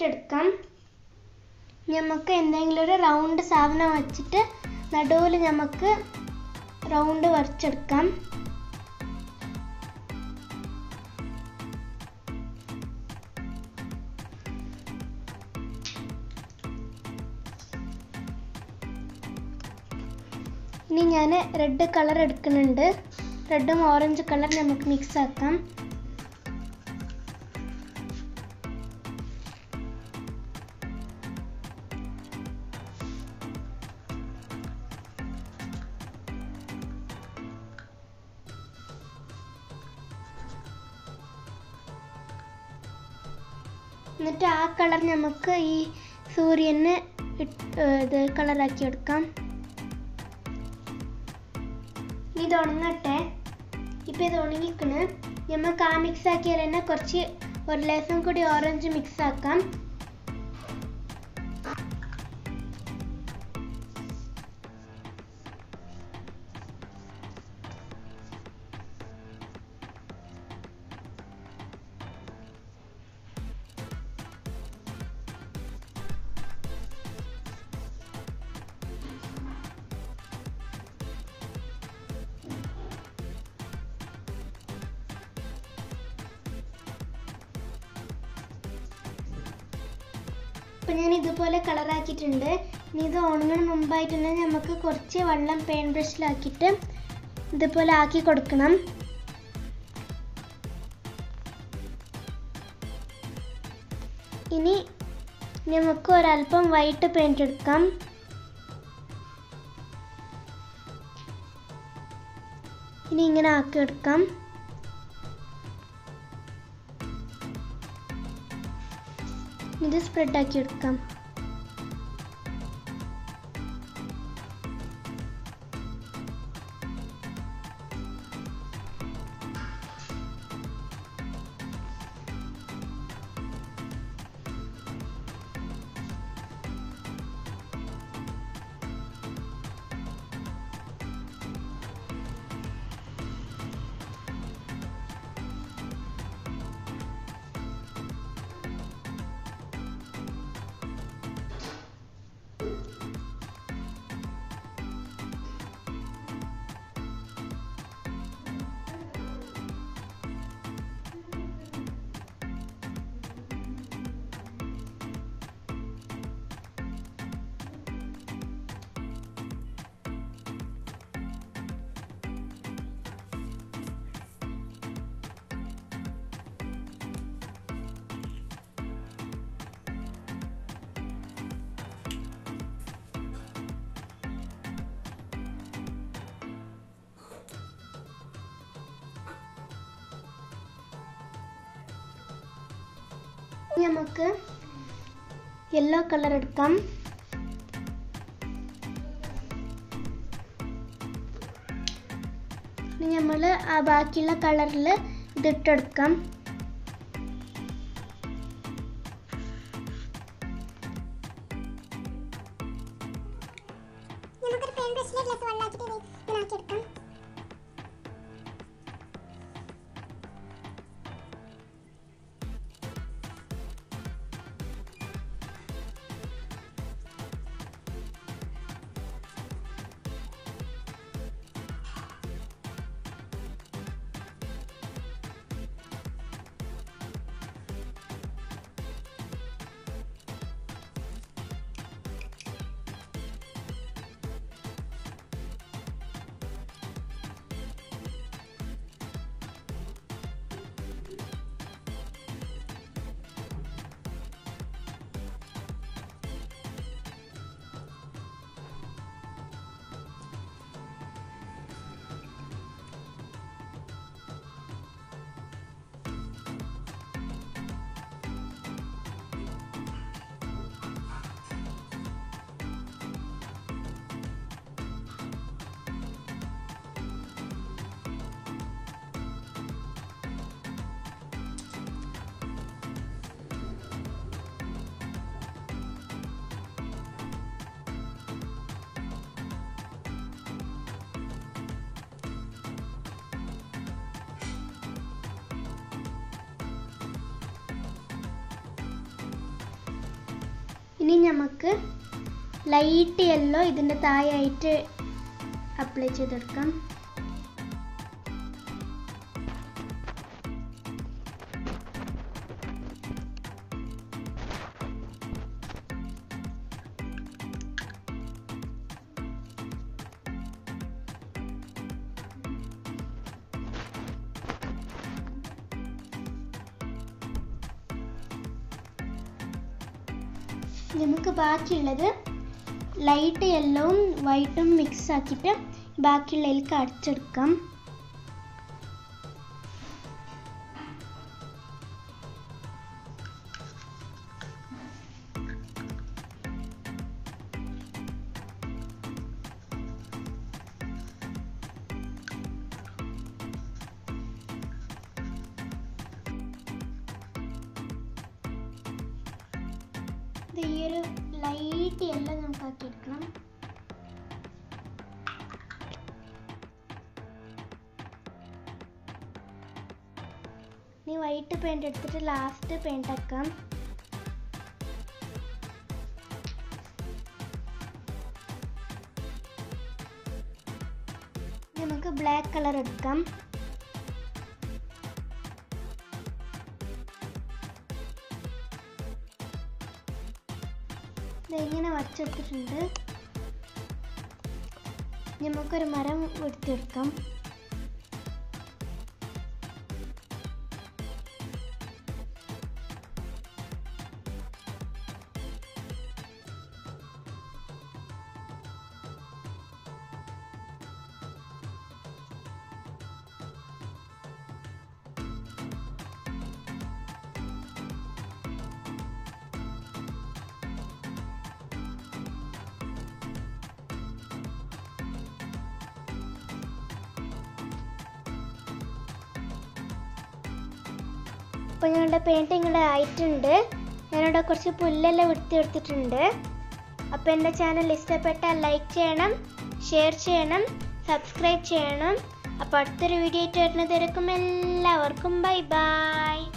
എടുക്കാം നമുക്ക് എന്തെങ്കിലും ഒരു റൗണ്ട് സാധനം വെച്ചിട്ട് നടുവിൽ നമുക്ക് റൗണ്ട് വരച്ചെടുക്കാം ഇനി ഞാൻ റെഡ് കളർ എടുക്കുന്നുണ്ട് റെഡും ഓറഞ്ച് കളർ നമുക്ക് മിക്സ് ആക്കാം എന്നിട്ട് ആ കളർ നമുക്ക് ഈ സൂര്യന് ഇട്ട് ഇത് കളറാക്കി എടുക്കാം ഇനി ഇത് ഉണങ്ങട്ടെ ഇപ്പം ഇത് ഉണങ്ങിക്കണ് നമുക്ക് ആ മിക്സ് ആക്കിയാൽ തന്നെ കുറച്ച് ഒരു ലേസം കൂടി ഓറഞ്ച് മിക്സ് ആക്കാം അപ്പം ഞാൻ ഇതുപോലെ കളറാക്കിയിട്ടുണ്ട് ഇനി ഇത് ഉണങ്ങുന്ന മുമ്പായിട്ട് തന്നെ നമുക്ക് കുറച്ച് വെള്ളം പെയിൻ ബ്രഷിലാക്കിയിട്ട് ഇതുപോലെ ആക്കി കൊടുക്കണം ഇനി നമുക്ക് ഒരല്പം വൈറ്റ് പെയിന്റ് എടുക്കാം ഇനി ഇങ്ങനെ ആക്കി എടുക്കാം ഇത് സ്പ്രെഡ് ആക്കി എടുക്കാം ഇനി നമുക്ക് യെല്ലോ കളർ എടുക്കാം ഇനി നമ്മൾ ആ ബാക്കിയുള്ള കളറിൽ ഇതിട്ടെടുക്കാം നമുക്കൊരു പെയിൻ ബ്രഷിലെ ഗ്ലാസ് വെള്ളമാക്കിയിട്ട് ഇങ്ങനെ ആക്കിയെടുക്കാം ലൈറ്റ് യെല്ലോ ഇതിൻ്റെ താഴെയായിട്ട് അപ്ലൈ ചെയ്തെടുക്കാം നമുക്ക് ബാക്കിയുള്ളത് ലൈറ്റ് യെല്ലോവും വൈറ്റും മിക്സ് ആക്കിയിട്ട് ബാക്കിയുള്ളതിലേക്ക് അടിച്ചെടുക്കാം ഇത് ഈ ഒരു ലൈറ്റ് യെല്ലോ നമുക്ക് ആക്കിയെടുക്കണം ഇനി വൈറ്റ് പെയിന്റ് എടുത്തിട്ട് ലാസ്റ്റ് പെയിന്റ് ആക്കാം ഇനി നമുക്ക് ബ്ലാക്ക് കളർ എടുക്കാം ഇങ്ങനെ വച്ചെടുത്തിട്ടുണ്ട് നമുക്കൊരു മരം വെട്ടിയെടുക്കാം അപ്പോൾ ഞങ്ങളുടെ പെയിൻറ്റിങ് ഇവിടെ ആയിട്ടുണ്ട് ഞാനിവിടെ കുറച്ച് പുല്ലെല്ലാം വൃത്തിയെടുത്തിട്ടുണ്ട് അപ്പോൾ എൻ്റെ ചാനൽ ഇഷ്ടപ്പെട്ടാൽ ലൈക്ക് ചെയ്യണം ഷെയർ ചെയ്യണം സബ്സ്ക്രൈബ് ചെയ്യണം അപ്പോൾ അടുത്തൊരു വീഡിയോ ആയിട്ട് വരുന്നത് എല്ലാവർക്കും ബൈ ബൈ